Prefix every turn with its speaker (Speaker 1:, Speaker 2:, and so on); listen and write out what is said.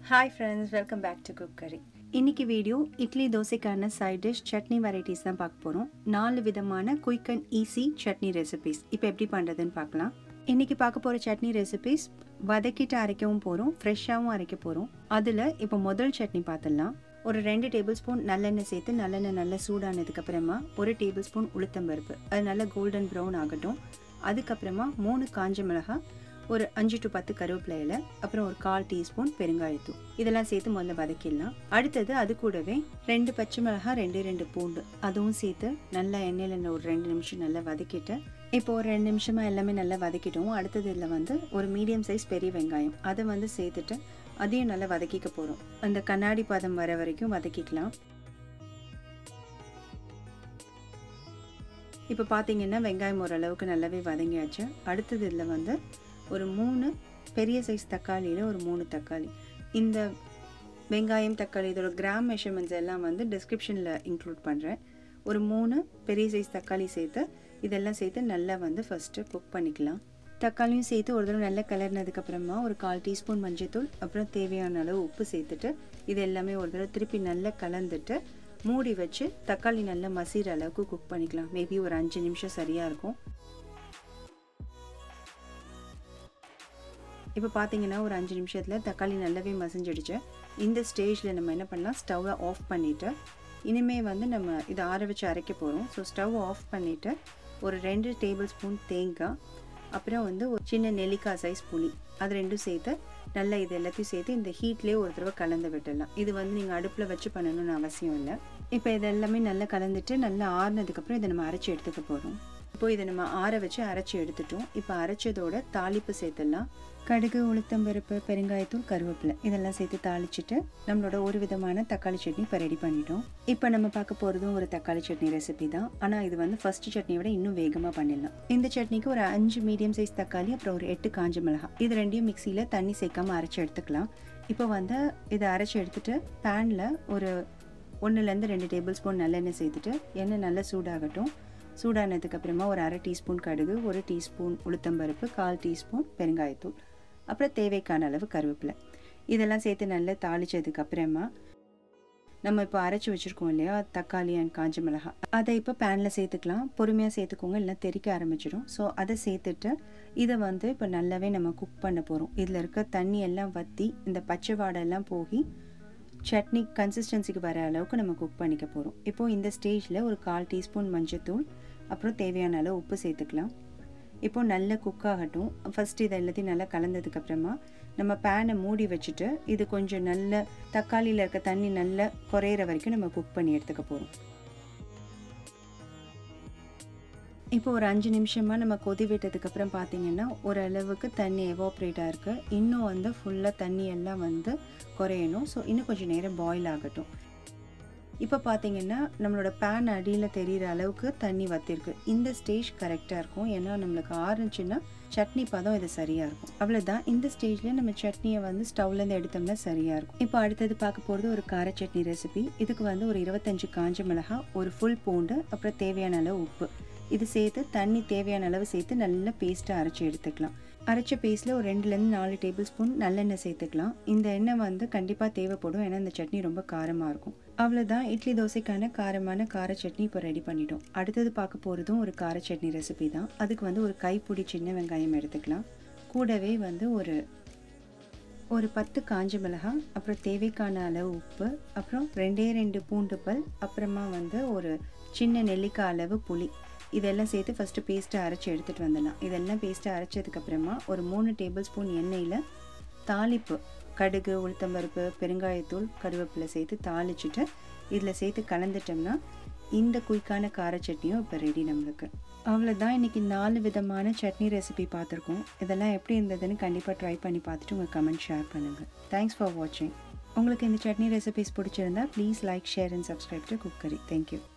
Speaker 1: hi friends welcome back to cookery இன்னைக்கு video idli தோசைக்கான side dish chutney varieties தான் பார்க்க போகிறோம் நாலு விதமான quick and easy chutney recipes இப்போ எப்படி பண்ணுறதுன்னு பார்க்கலாம் இன்னைக்கு பார்க்க போகிற சட்னி ரெசிபிஸ் வதக்கிட்டு அரைக்கவும் போகிறோம் ஃப்ரெஷ்ஷாகவும் அரைக்க போகிறோம் அதில் இப்போ முதல் சட்னி பார்த்துடலாம் ஒரு ரெண்டு டேபிள் ஸ்பூன் நல்லெண்ணெய் சேர்த்து நல்லெண்ணெய் நல்லா சூடானதுக்கப்புறமா ஒரு டேபிள் ஸ்பூன் உளுத்தம்பருப்பு அது நல்லா கோல்டன் ப்ரௌன் ஆகட்டும் அதுக்கப்புறமா மூணு காஞ்ச மிளகாய் ஒரு அஞ்சு டு பத்து கருவேப்பிலை இலை அப்புறம் ஒரு கால் டீஸ்பூன் பெருங்காயத்தூள் இதெல்லாம் சேர்த்து முதல்ல வதக்கிடலாம் அடுத்தது அது கூடவே ரெண்டு பச்சை மிளகாய் ரெண்டு ரெண்டு பூண்டு அதுவும் சேர்த்து நல்லா எண்ணெயில் ஒரு ரெண்டு நிமிஷம் நல்லா வதக்கிட்டு இப்போ ஒரு ரெண்டு நிமிஷமாக எல்லாமே நல்லா வதக்கிட்டோம் அடுத்தது இதில் வந்து ஒரு மீடியம் சைஸ் பெரிய வெங்காயம் அதை வந்து சேர்த்துட்டு அதையும் நல்லா வதக்கிக்க போகிறோம் அந்த கண்ணாடி பதம் வர வரைக்கும் வதக்கிக்கலாம் இப்போ பார்த்தீங்கன்னா வெங்காயம் ஓரளவுக்கு நல்லாவே வதங்கியாச்சு அடுத்தது இதில் வந்து ஒரு மூணு பெரிய சைஸ் தக்காளியில் ஒரு மூணு தக்காளி இந்த வெங்காயம் தக்காளி இதோட கிராம் மெஷர்மெண்ட்ஸ் எல்லாம் வந்து டிஸ்கிரிப்ஷனில் இன்க்ளூட் பண்ணுறேன் ஒரு மூணு பெரிய சைஸ் தக்காளி சேர்த்து இதெல்லாம் சேர்த்து நல்லா வந்து ஃபஸ்ட்டு குக் பண்ணிக்கலாம் தக்காளியும் சேர்த்து ஒரு தடவை நல்லா கிளறினதுக்கப்புறமா ஒரு கால் டீஸ்பூன் மஞ்சத்தூள் அப்புறம் தேவையான அளவு உப்பு சேர்த்துட்டு இது எல்லாமே ஒரு தடவை திருப்பி நல்லா கலந்துட்டு மூடி வச்சு தக்காளி நல்லா மசிகிற அளவுக்கு குக் பண்ணிக்கலாம் மேபி ஒரு அஞ்சு நிமிஷம் சரியாக இருக்கும் இப்போ பார்த்தீங்கன்னா ஒரு அஞ்சு நிமிஷத்தில் தக்காளி நல்லாவே மசிஞ்சிடுச்சு இந்த ஸ்டேஜில் நம்ம என்ன பண்ணலாம் ஸ்டவ்வை ஆஃப் பண்ணிவிட்டு இனிமேல் வந்து நம்ம இதை ஆற வச்சு அரைக்க போகிறோம் ஸோ ஸ்டவ் ஆஃப் பண்ணிவிட்டு ஒரு ரெண்டு டேபிள் ஸ்பூன் தேங்காய் அப்புறம் வந்து ஒரு சின்ன நெல்லிக்காய் சைஸ் புளி அது ரெண்டும் சேர்த்து நல்லா இது எல்லாத்தையும் சேர்த்து இந்த ஹீட்லேயே ஒரு தடவை கலந்து விட்டுடலாம் இது வந்து நீங்கள் அடுப்பில் வச்சு பண்ணணும்னு அவசியம் இல்லை இப்போ இது எல்லாமே நல்லா கலந்துட்டு நல்லா ஆறுனதுக்கப்புறம் இதை நம்ம அரைச்சி எடுத்துக்க போகிறோம் இப்போ இதை நம்ம ஆற வச்சு அரைச்சி எடுத்துட்டோம் இப்போ அரைச்சதோட தாளிப்பு சேர்த்துடலாம் கடுகு உளுத்தம்பருப்பு பெருங்காயத்தூள் கருவேப்பிலை இதெல்லாம் சேர்த்து தாளிச்சிட்டு நம்மளோட ஒரு விதமான தக்காளி சட்னி இப்போ ரெடி பண்ணிட்டோம் இப்போ நம்ம பார்க்க போகிறதும் ஒரு தக்காளி சட்னி ரெசிபி தான் ஆனால் இது வந்து ஃபர்ஸ்ட் சட்னியை விட இன்னும் வேகமாக பண்ணிடலாம் இந்த சட்னிக்கு ஒரு அஞ்சு மீடியம் சைஸ் தக்காளி அப்புறம் ஒரு எட்டு காஞ்ச மிளகாய் இது ரெண்டையும் மிக்சியில் தண்ணி சேர்க்காம அரைச்சி எடுத்துக்கலாம் இப்போ வந்து இதை அரைச்சி எடுத்துட்டு பேனில் ஒரு ஒன்றுலேருந்து ரெண்டு டேபிள் ஸ்பூன் நல்லெண்ணெய் சேர்த்துட்டு எண்ணெய் நல்லா சூடாகட்டும் சூடானதுக்கு அப்புறமா ஒரு அரை டீஸ்பூன் கடுகு ஒரு டீஸ்பூன் உளுத்தம்பருப்பு கால் டீஸ்பூன் பெருங்காயத்தூள் அப்புறம் தேவைக்கான அளவு கருவேப்பிலை இதெல்லாம் சேர்த்து நல்லா தாளிச்சதுக்கு அப்புறமா நம்ம இப்போ அரைச்சி வச்சுருக்கோம் இல்லையா தக்காளி அண்ட் காஞ்ச மிளகாய் அதை இப்போ பேனில் சேர்த்துக்கலாம் பொறுமையாக சேர்த்துக்கோங்க இல்லை தெறிக்க ஆரம்பிச்சிடும் ஸோ அதை சேர்த்துட்டு இதை வந்து இப்போ நல்லாவே நம்ம குக் பண்ண போகிறோம் இதில் இருக்க தண்ணி எல்லாம் வற்றி இந்த பச்சை வாடெல்லாம் போகி சட்னி கன்சிஸ்டன்சிக்கு வர அளவுக்கு நம்ம குக் பண்ணிக்க போகிறோம் இப்போது இந்த ஸ்டேஜில் ஒரு கால் டீஸ்பூன் மஞ்சத்தூள் அப்புறம் தேவையான அளவு உப்பு சேர்த்துக்கலாம் இப்போது நல்லா குக் ஆகட்டும் ஃபஸ்ட்டு இதை எல்லாத்தையும் நல்லா கலந்ததுக்கப்புறமா நம்ம பேனை மூடி வச்சுட்டு இது கொஞ்சம் நல்ல தக்காளியில் இருக்க தண்ணி நல்லா குறையிற வரைக்கும் நம்ம குக் பண்ணி எடுத்துக்க போகிறோம் இப்போ ஒரு அஞ்சு நிமிஷமாக நம்ம கொதி விட்டதுக்கப்புறம் பார்த்தீங்கன்னா ஓரளவுக்கு தண்ணி எவாப்ரேட்டாக இருக்குது இன்னும் வந்து ஃபுல்லாக தண்ணி எல்லாம் வந்து குறையணும் ஸோ இன்னும் கொஞ்சம் நேரம் பாயில் ஆகட்டும் இப்போ பார்த்தீங்கன்னா நம்மளோட பேன் அடியில் தெரிகிற அளவுக்கு தண்ணி வத்திருக்கு இந்த ஸ்டேஜ் கரெக்டாக இருக்கும் ஏன்னா நம்மளுக்கு ஆரஞ்சுன்னா சட்னி பதம் இது சரியாக இருக்கும் அவ்வளோதான் இந்த ஸ்டேஜில் நம்ம சட்னியை வந்து ஸ்டவ்லேருந்து எடுத்தோம்னா சரியாக இருக்கும் இப்போ அடுத்தது பார்க்க போகிறது ஒரு கார சட்னி ரெசிபி இதுக்கு வந்து ஒரு இருபத்தஞ்சு காஞ்ச மிளகாய் ஒரு ஃபுல் பூண்டு அப்புறம் தேவையான அளவு உப்பு இது சேர்த்து தண்ணி தேவையான அளவு சேர்த்து நல்லா பேஸ்ட்டாக அரைச்சி எடுத்துக்கலாம் அரைச்ச பேஸ்ட்டில் ஒரு ரெண்டுலேருந்து நாலு டேபிள் ஸ்பூன் நல்லெண்ணெய் சேர்த்துக்கலாம் இந்த எண்ணெய் வந்து கண்டிப்பாக தேவைப்படும் ஏன்னா இந்த சட்னி ரொம்ப காரமாக இருக்கும் அவ்வளோதான் இட்லி தோசைக்கான காரமான கார சட்னி இப்போ ரெடி பண்ணிட்டோம் அடுத்தது பார்க்க போகிறதும் ஒரு கார சட்னி ரெசிபி தான் அதுக்கு வந்து ஒரு கைப்பிடி சின்ன வெங்காயம் எடுத்துக்கலாம் கூடவே வந்து ஒரு ஒரு பத்து காஞ்ச மிளகாய் அப்புறம் தேவைக்கான அளவு உப்பு அப்புறம் ரெண்டே ரெண்டு பூண்டு பல் அப்புறமா வந்து ஒரு சின்ன நெல்லிக்காய் அளவு புளி இதெல்லாம் சேர்த்து ஃபஸ்ட்டு பேஸ்ட்டை அரைச்சி எடுத்துகிட்டு வந்துடலாம் இதெல்லாம் பேஸ்ட்டை அரைச்சதுக்கப்புறமா ஒரு மூணு டேபிள் ஸ்பூன் எண்ணெயில் தாளிப்பு கடுகு உளுத்தம்பருப்பு பெருங்காயத்தூள் கருவேப்பிலை சேர்த்து தாளிச்சிட்டு இதில் சேர்த்து கலந்துட்டோம்னா இந்த குயிக்கான கார சட்னியும் இப்போ ரெடி நம்மளுக்கு அவ்வளோதான் இன்றைக்கி நாலு விதமான சட்னி ரெசிபி பார்த்துருக்கோம் இதெல்லாம் எப்படி இருந்ததுன்னு கண்டிப்பாக ட்ரை பண்ணி பார்த்துட்டு உங்கள் கமெண்ட் ஷேர் பண்ணுங்கள் தேங்க்ஸ் ஃபார் வாட்சிங் உங்களுக்கு இந்த சட்னி ரெசிபிஸ் பிடிச்சிருந்தா please like share and subscribe to cookery thank you